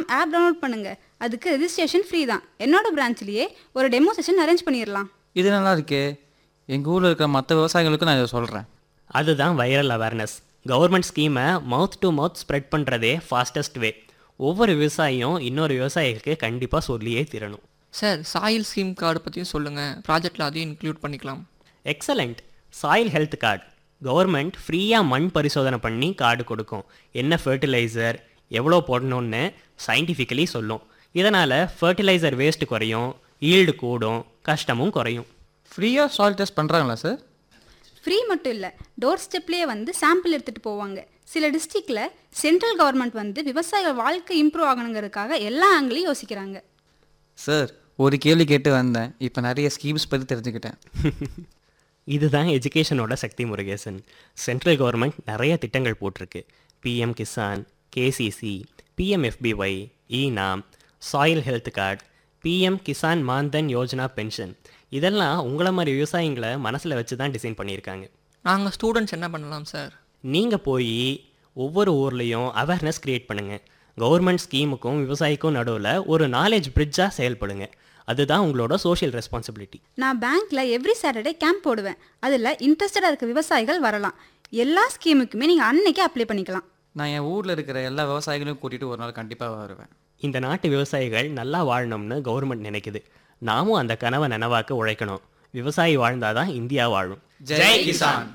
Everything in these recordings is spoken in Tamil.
ஆப் டவுன்லோட் பண்ணுங்க அதுக்கு ரெஜிஸ்ட்ரேஷன் ஃப்ரீ தான் என்னோட பிரான்ச்லயே ஒரு டெமோ செஷன் அரேஞ்ச் பண்ணிடலாம் இது நல்லா இருக்கே எங்கள் ஊரில் இருக்கிற மற்ற விவசாயிகளுக்கும் நான் இதை சொல்கிறேன் அதுதான் வைரல் அவேர்னஸ் கவர்மெண்ட் ஸ்கீமை மவுத் டு மவுத் ஸ்ப்ரெட் பண்ணுறதே ஃபாஸ்டஸ்ட் வே ஒவ்வொரு விவசாயியும் இன்னொரு விவசாயிக்கு கண்டிப்பாக சொல்லியே தீரணும் சார் சாயில் ஸ்கீம் கார்டு பற்றியும் சொல்லுங்கள் ப்ராஜெக்டில் அதையும் இன்க்ளூட் பண்ணிக்கலாம் excellent soil health card government ஃப்ரீயாக மண் பரிசோதனை பண்ணி கார்டு கொடுக்கும் என்ன ஃபர்டிலைசர் எவ்வளோ போடணும்னு சயின்டிஃபிக்கலி சொல்லும் இதனால் ஃபர்டிலைசர் வேஸ்ட் குறையும் ஈல்டு கூடும் கஷ்டமும் குறையும் ஃப்ரீயாக சாயில் டெஸ்ட் பண்ணுறாங்களா சார் ஃப்ரீ மட்டும் இல்லை டோர் ஸ்டெப்லேயே வந்து சாம்பிள் எடுத்துகிட்டு போவாங்க சில டிஸ்ட்ரிக்டில் சென்ட்ரல் கவர்மெண்ட் வந்து விவசாயிகள் வாழ்க்கை இம்ப்ரூவ் ஆகணுங்கிறதுக்காக எல்லா ஆங்கிலையும் யோசிக்கிறாங்க சார் ஒரு கேள்வி கேட்டு வந்தேன் இப்போ நிறைய ஸ்கீம்ஸ் பற்றி தெரிஞ்சுக்கிட்டேன் இதுதான் எஜுகேஷனோட சக்தி முருகேசன் சென்ட்ரல் கவர்மெண்ட் நிறைய திட்டங்கள் போட்டிருக்கு PM Kisan KCC PMFBY eNAM soil health card PM Kisan Maandhan Yojana pension இதெல்லாம் உங்களை மாதிரி விவசாயிங்களை மனசில் வச்சு தான் டிசைன் பண்ணியிருக்காங்க நாங்கள் ஸ்டூடெண்ட்ஸ் என்ன பண்ணலாம் சார் நீங்கள் போய் ஒவ்வொரு ஊர்லேயும் அவேர்னஸ் க்ரியேட் பண்ணுங்கள் கவர்மெண்ட் ஸ்கீமுக்கும் விவசாயிக்கும் நடுவில் ஒரு நாலேஜ் பிரிட்ஜாக செயல்படுங்க அதுதான் உங்களோட சோஷியல் ரெஸ்பான்சிபிலிட்டி நான் பேங்க்ல எவ்ரி சாட்டர்டே கேம்ப் போடுவேன் அதில் இன்ட்ரெஸ்டடாக இருக்க விவசாயிகள் வரலாம் எல்லா ஸ்கீமுக்குமே நீங்கள் அன்னைக்கே அப்ளை பண்ணிக்கலாம் நான் என் ஊரில் இருக்கிற எல்லா விவசாயிகளையும் கூட்டிகிட்டு ஒரு நாள் கண்டிப்பாக வருவேன் இந்த நாட்டு விவசாயிகள் நல்லா வாழணும்னு கவர்மெண்ட் நினைக்குது நாமும் அந்த கனவை நனவாக்க உழைக்கணும் விவசாயி வாழ்ந்தாதான் இந்தியா வாழும் ஜெய் கிசான்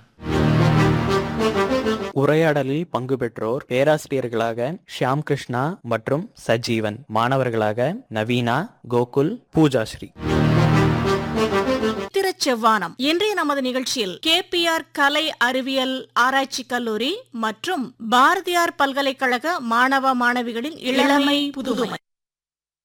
உரையாடலில் பங்கு பெற்றோர் பேராசிரியர்களாக ஷியாம் கிருஷ்ணா மற்றும் சஜீவன் மாணவர்களாக நவீனா கோகுல் பூஜாஸ்ரீ திருச்செவ்வானம் இன்றைய நமது நிகழ்ச்சியில் கேபிஆர் கலை அறிவியல் ஆராய்ச்சி கல்லூரி மற்றும் பாரதியார் பல்கலைக்கழக மாணவ மாணவிகளின் இளமை புதுமை